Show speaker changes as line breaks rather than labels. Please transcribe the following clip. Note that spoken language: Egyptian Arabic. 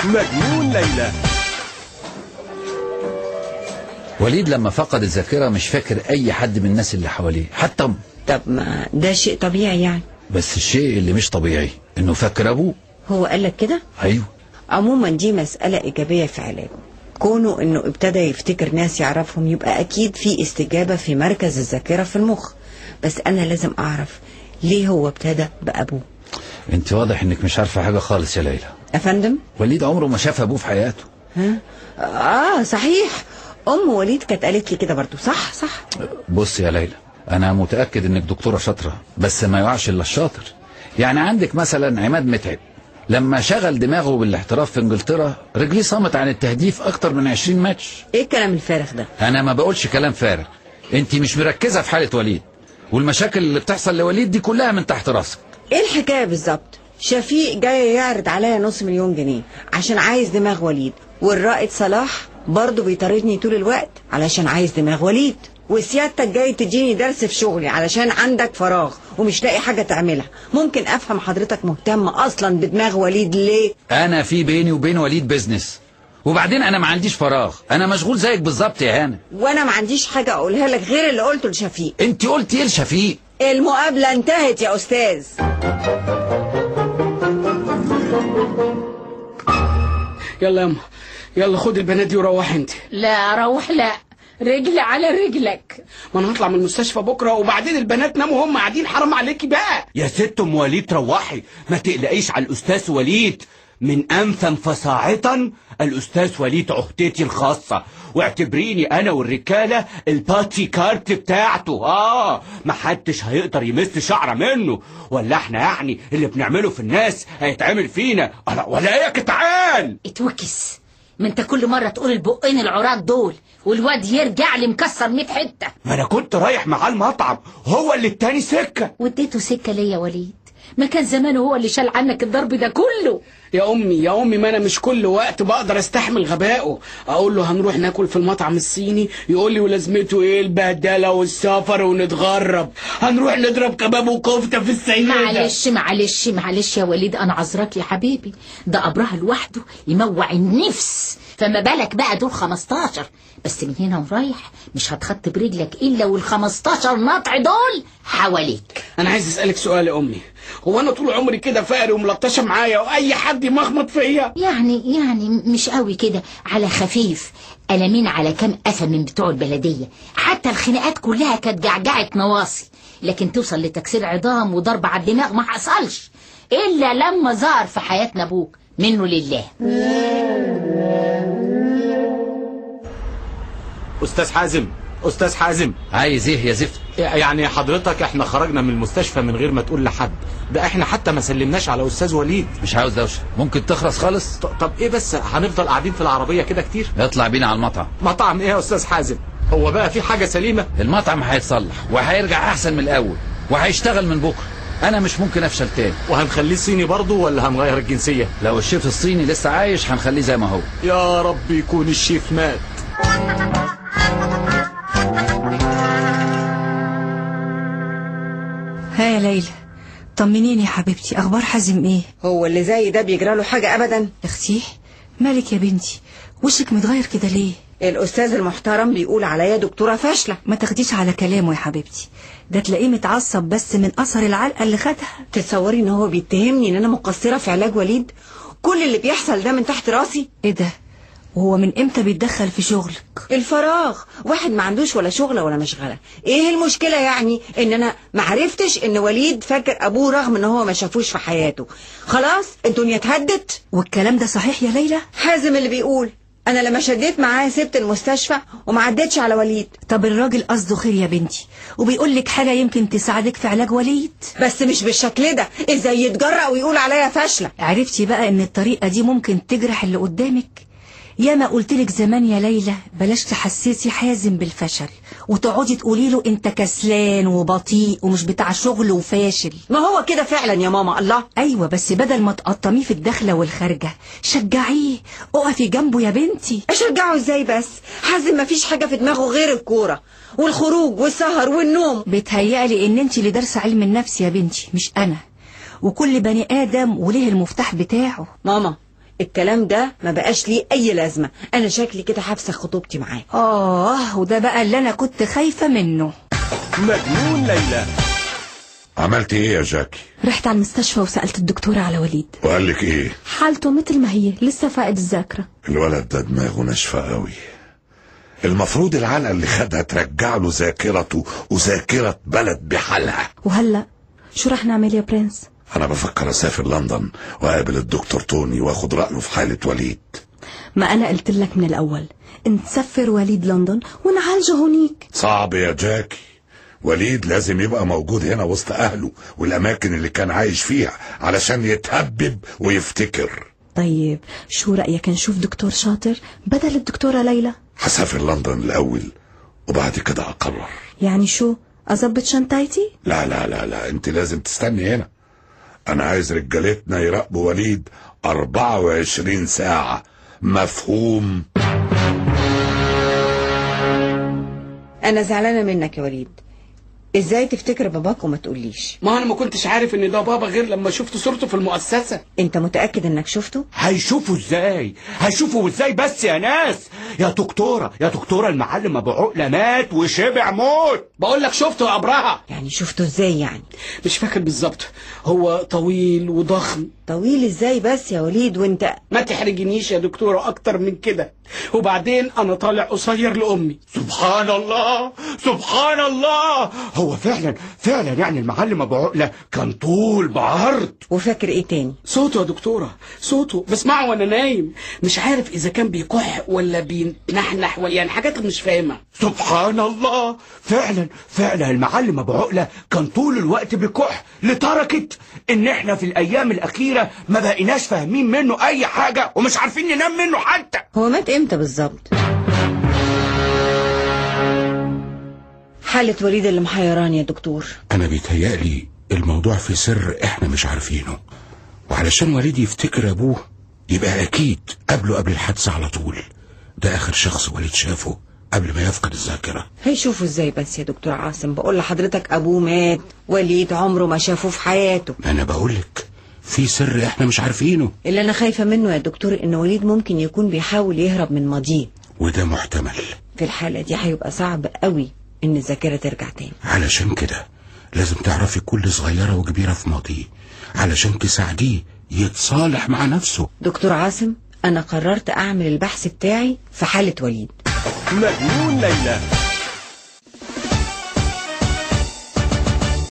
مجنون ليلى
وليد لما فقد الذاكرة مش فاكر أي حد من الناس اللي حواليه حتى أمه
طب ما ده شيء طبيعي يعني
بس الشيء اللي مش طبيعي إنه فاكر أبوه
هو قال لك كده
أيوه
عموما دي مسألة إيجابية في علاجه كونه إنه ابتدى يفتكر ناس يعرفهم يبقى أكيد في استجابة في مركز الذاكرة في المخ بس أنا لازم أعرف ليه هو ابتدى بأبوه
أنت واضح إنك مش عارفة حاجة خالص يا ليلى
أفندم؟
وليد عمره ما شاف أبوه في حياته
ها؟ آه صحيح أم وليد كانت قالت لي كده برضو صح صح
بص يا ليلى أنا متأكد إنك دكتورة شاطرة بس ما يقعش إلا الشاطر يعني عندك مثلا عماد متعب لما شغل دماغه بالاحتراف في انجلترا رجليه صامت عن التهديف اكتر من 20 ماتش
إيه الكلام الفارغ ده؟
انا ما بقولش كلام فارغ انت مش مركزه في حاله وليد والمشاكل اللي بتحصل لوليد دي كلها من تحت راسك
إيه الحكاية بالظبط؟ شفيق جاي يعرض عليا نص مليون جنيه عشان عايز دماغ وليد والرائد صلاح برضه بيطاردني طول الوقت علشان عايز دماغ وليد وسيادتك جاي تديني درس في شغلي علشان عندك فراغ ومش لاقي حاجة تعملها ممكن أفهم حضرتك مهتم أصلا بدماغ وليد ليه؟
انا في بيني وبين وليد بيزنس وبعدين انا ما عنديش فراغ انا مشغول زيك بالظبط يا هانه
وأنا ما عنديش حاجة أقولها لك غير اللي قلته لشفيق
انت قلت ايه لشفيق
المقابلة انتهت يا أستاذ
يلا يا أما يلا خد البنات دي وروح انت
لا روح لا رجل على رجلك
ما انا هطلع من المستشفى بكره وبعدين البنات ناموا هم قاعدين حرام عليكي بقى
يا ست ام وليد روحي ما تقلقيش على الاستاذ وليد من انفا فصاعدا الاستاذ وليد عهدتي الخاصه واعتبريني انا والرجاله الباتي كارت بتاعته اه محدش هيقدر يمس شعره منه ولا احنا يعني اللي بنعمله في الناس هيتعمل فينا ألا ولا ايه يا جدعان
اتوكس ما انت كل مرة تقول البقين العراض دول والواد يرجع لي مكسر 100 حتة
ما انا كنت رايح معاه المطعم هو اللي اداني سكه
واديته سكة ليا يا وليد ما كان زمانه هو اللي شال عنك الضرب ده كله
يا امي يا امي ما انا مش كل وقت بقدر استحمل غبائه اقول له هنروح ناكل في المطعم الصيني يقول لي ولازمته ايه البهدله والسفر ونتغرب هنروح نضرب كباب وكفته في السيده
معلش معلش معلش يا وليد انا عذراك يا حبيبي ده ابرها لوحده يموع النفس فما بالك بقى دول 15 بس من هنا ورايح مش هتخط برجلك الا وال15 نطع دول حواليك
انا عايز اسالك سؤال يا امي هو انا طول عمري كده فقري وملطشه معايا واي حد يمخمط فيا
يعني يعني مش قوي كده على خفيف قلمين على كام قفا من بتوع البلدية حتى الخناقات كلها كانت جعجعة نواصي لكن توصل لتكسير عظام وضرب على الدماغ ما حصلش إلا لما ظهر في حياتنا أبوك منه لله
استاذ حازم استاذ حازم
عايز ايه يا زفت
يعني حضرتك احنا خرجنا من المستشفى من غير ما تقول لحد ده احنا حتى ما سلمناش على استاذ وليد
مش عاوز دوشه ممكن تخلص خالص
ط- طب ايه بس هنفضل قاعدين في العربيه كده كتير
اطلع بينا على المطعم
مطعم ايه يا استاذ حازم هو بقى في حاجه سليمه
المطعم هيتصلح وهيرجع احسن من الاول وهيشتغل من بكره انا مش ممكن افشل تاني
وهنخليه صيني برضه ولا هنغير الجنسيه
لو الشيف الصيني لسه عايش هنخليه زي ما هو
يا رب يكون الشيف مات
ها يا ليلى طمنيني يا حبيبتي اخبار حازم ايه
هو اللي زي ده بيجرى له حاجة أبدا
اختي مالك يا بنتي وشك متغير كده ليه
الأستاذ المحترم بيقول عليا دكتورة فاشلة
ما تاخديش على كلامه يا حبيبتي ده تلاقيه متعصب بس من اثر العلقه اللي خدها
تتصوري ان هو بيتهمني ان انا مقصرة في علاج وليد كل اللي بيحصل ده من تحت راسي
ايه ده وهو من امتى بيتدخل في شغلك
الفراغ واحد ما عندوش ولا شغلة ولا مشغلة ايه المشكلة يعني ان انا معرفتش ان وليد فاكر ابوه رغم ان هو ما شافوش في حياته خلاص الدنيا اتهدت
والكلام ده صحيح يا ليلى
حازم اللي بيقول انا لما شديت معاه سبت المستشفى وما عدتش على وليد
طب الراجل قصده خير يا بنتي وبيقول لك حاجه يمكن تساعدك في علاج وليد
بس مش بالشكل ده ازاي يتجرأ ويقول عليا فاشلة
عرفتي بقى ان الطريقه دي ممكن تجرح اللي قدامك ياما قلتلك زمان يا ليلى بلاش تحسسي حازم بالفشل وتقعدي تقولي له انت كسلان وبطيء ومش بتاع شغل وفاشل
ما هو كده فعلا يا ماما الله
ايوه بس بدل ما تقطميه في الدخله والخارجه شجعيه اقفي جنبه يا بنتي
اشجعه ازاي بس حازم ما فيش حاجة في دماغه غير الكورة والخروج والسهر والنوم
بتهيألي ان انت اللي دارسه علم النفس يا بنتي مش انا وكل بني ادم وليه المفتاح بتاعه
ماما الكلام ده ما بقاش ليه اي لازمه انا شكلي كده هفسخ خطوبتي معاه
آه وده بقى اللي أنا كنت خايفة منه
مجنون ليلى
عملت ايه يا جاكي
رحت على المستشفى وسألت الدكتورة على وليد
وقال لك ايه
حالته مثل ما هي لسه فاقد الذاكرة
الولد ده دماغه ناشفه قوي المفروض العلقه اللي خدها ترجع له ذاكرته وذاكره بلد بحالها
وهلأ شو رح نعمل يا برنس
انا بفكر اسافر لندن واقابل الدكتور توني واخد رايه في حاله وليد
ما أنا قلت لك من الأول نسفر وليد لندن ونعالجه هونيك
صعب يا جاكي وليد لازم يبقى موجود هنا وسط اهله والاماكن اللي كان عايش فيها علشان يتهبب ويفتكر
طيب شو رأيك نشوف دكتور شاطر بدل الدكتورة ليلى
هسافر لندن الاول وبعد كده اقرر
يعني شو أظبط شنطايتي
لا لا لا لا انت لازم تستني هنا انا عايز رجالتنا يراقبوا وليد 24 ساعة مفهوم
انا زعلانه منك يا وليد ازاي تفتكر باباك وما تقوليش
ما انا ما كنتش عارف ان ده بابا غير لما شفت صورته في المؤسسة
انت متاكد انك شفته
هيشوفوا ازاي هيشوفوا ازاي بس يا ناس يا دكتورة يا دكتورة المعلم ابو عقلة مات وشبع موت
بقول لك شفته يا ابرهة
يعني شفته ازاي يعني
مش فاكر بالظبط هو طويل وضخم
طويل ازاي بس يا وليد وانت
ما تحرجنيش يا دكتورة اكتر من كده وبعدين انا طالع قصير لامي
سبحان الله سبحان الله هو فعلا فعلا يعني المعلم ابو عقلة كان طول بعرض
وفاكر ايه تاني
صوته يا دكتورة صوته بسمعه وانا نايم مش عارف اذا كان بيكح ولا بينحنح ولا يعني حاجات مش فاهمها
سبحان الله فعلا فعلا المعلم ابو عقلة كان طول الوقت بكح لدرجة ان احنا في الايام الاخيرة ما بقيناش فاهمين منه اي حاجة ومش عارفين ننام منه حتى
هو مات امتى بالظبط حالة وليد اللي محيراني يا دكتور
أنا بيتهيألي الموضوع في سر إحنا مش عارفينه وعلشان وليد يفتكر أبوه يبقى أكيد قبله قبل الحادثة على طول ده آخر شخص وليد شافه قبل ما يفقد الذاكرة
هيشوفوا ازاي بس يا دكتور عاصم بقول لحضرتك ابوه مات وليد عمره ما شافه في حياته
ما أنا بقولك في سر إحنا مش عارفينه
اللي انا خايفة منه يا دكتور ان وليد ممكن يكون بيحاول يهرب من ماضيه
وده محتمل
في الحالة دي هيبقى صعب قوي ان الذاكرة ترجع تاني
علشان كده لازم تعرفي كل صغيرة وكبيرة في ماضيه علشان تساعديه يتصالح مع نفسه
دكتور عاصم انا قررت اعمل البحث بتاعي في حالة وليد
مجنون ليلى